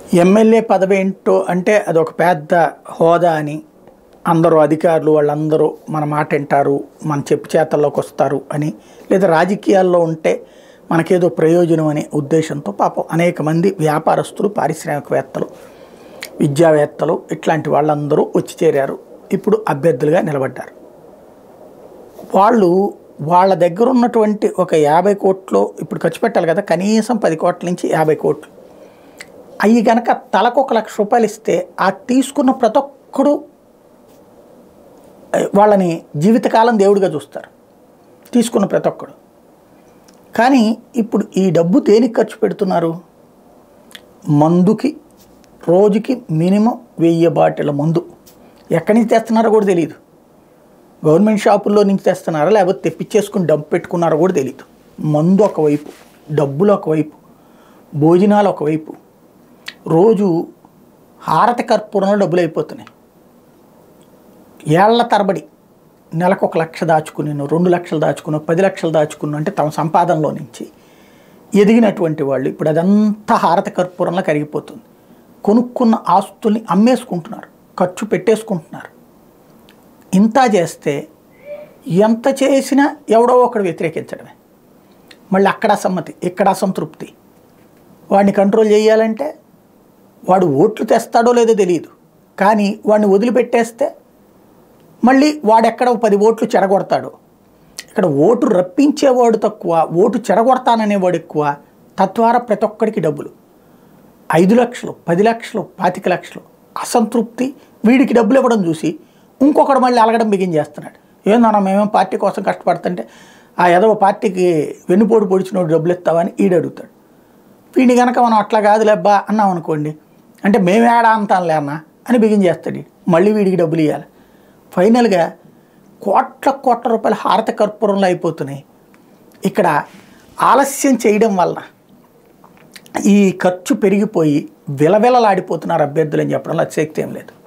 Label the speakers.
Speaker 1: MLA పదవి ఏంటో అంటే అది ఒక పెద్ద హోదా అని అందరూ అధికారులు వాళ్ళందరూ మన మాట వింటారు మన చెప్పు చేతల్లోకి వస్తారు అని లేదా రాజకీయాల్లో ఉంటే మనకేదో ప్రయోజనం అనే ఉద్దేశంతో పాపం అనేక మంది వ్యాపారస్తులు పారిశ్రామికవేత్తలు విద్యావేత్తలు ఇట్లాంటి వాళ్ళందరూ వచ్చి చేరారు ఇప్పుడు అభ్యర్థులుగా నిలబడ్డారు వాళ్ళు వాళ్ళ దగ్గర ఉన్నటువంటి ఒక యాభై కోట్లు ఇప్పుడు ఖర్చు పెట్టాలి కదా కనీసం పది కోట్ల నుంచి యాభై కోట్లు అవి గనక తలకు ఒక లక్ష రూపాయలు ఇస్తే ఆ తీసుకున్న ప్రతి ఒక్కడు ఆ, వాళ్ళని జీవితకాలం దేవుడిగా చూస్తారు తీసుకున్న ప్రతి ఒక్కడు కానీ ఇప్పుడు ఈ డబ్బు దేనికి ఖర్చు పెడుతున్నారు మందుకి రోజుకి మినిమం వెయ్యి బాటిల మందు ఎక్కడి నుంచి తెస్తున్నారో కూడా తెలియదు గవర్నమెంట్ షాపుల్లో నుంచి తెస్తున్నారా లేకపోతే తెప్పించేసుకుని డబ్బు పెట్టుకున్నారో కూడా తెలియదు మందు ఒకవైపు డబ్బులు ఒకవైపు భోజనాలు ఒకవైపు రోజు హారతి కర్పూరంలో డబ్బులు అయిపోతున్నాయి ఏళ్ల తరబడి నెలకు ఒక లక్ష దాచుకుని రెండు లక్షలు దాచుకుని పది లక్షలు దాచుకుని అంటే తమ సంపాదనలో నుంచి ఎదిగినటువంటి వాళ్ళు ఇప్పుడు అదంతా హారతి కర్పూరంలో కరిగిపోతుంది కొనుక్కున్న ఆస్తుల్ని అమ్మేసుకుంటున్నారు ఖర్చు పెట్టేసుకుంటున్నారు ఇంత చేస్తే ఎంత చేసినా ఎవడో ఒకడు వ్యతిరేకించడమే మళ్ళీ అక్కడ అసమ్మతి ఇక్కడ అసంతృప్తి వాడిని కంట్రోల్ చేయాలంటే వాడు ఓట్లు తెస్తాడో లేదో తెలియదు కానీ వాడిని వదిలిపెట్టేస్తే మళ్ళీ వాడెక్కడ పది ఓట్లు చెడగొడతాడు ఇక్కడ ఓటు రప్పించేవాడు తక్కువ ఓటు చెడగొడతాననేవాడు ఎక్కువ తద్వారా ప్రతి ఒక్కడికి డబ్బులు ఐదు లక్షలు పది లక్షలు పాతిక లక్షలు అసంతృప్తి వీడికి డబ్బులు ఇవ్వడం చూసి ఇంకొకడు మళ్ళీ అలగడం బిగించేస్తున్నాడు ఏందన్నా మేమేం పార్టీ కోసం కష్టపడుతుంటే ఆ ఎదవ పార్టీకి వెన్నుపోటు పొడిచినోడు డబ్బులు ఇస్తావని ఈడు అడుగుతాడు వీడిని కనుక మనం అట్లా కాదులేబ్బా అన్నాం అనుకోండి అంటే మేమేడా అంతాంలే అన్న అని బిగించేస్తాడు ఈడు. మళ్ళీ వీడికి డబ్బులు ఇవ్వాలి ఫైనల్గా కోట్ల కోట్ల రూపాయల హారత కర్పూరంలో అయిపోతున్నాయి ఇక్కడ ఆలస్యం చేయడం వలన ఈ ఖర్చు పెరిగిపోయి విలవిలలాడిపోతున్నారు అభ్యర్థులు అని చెప్పడంలో అతిశక్తి ఏం లేదు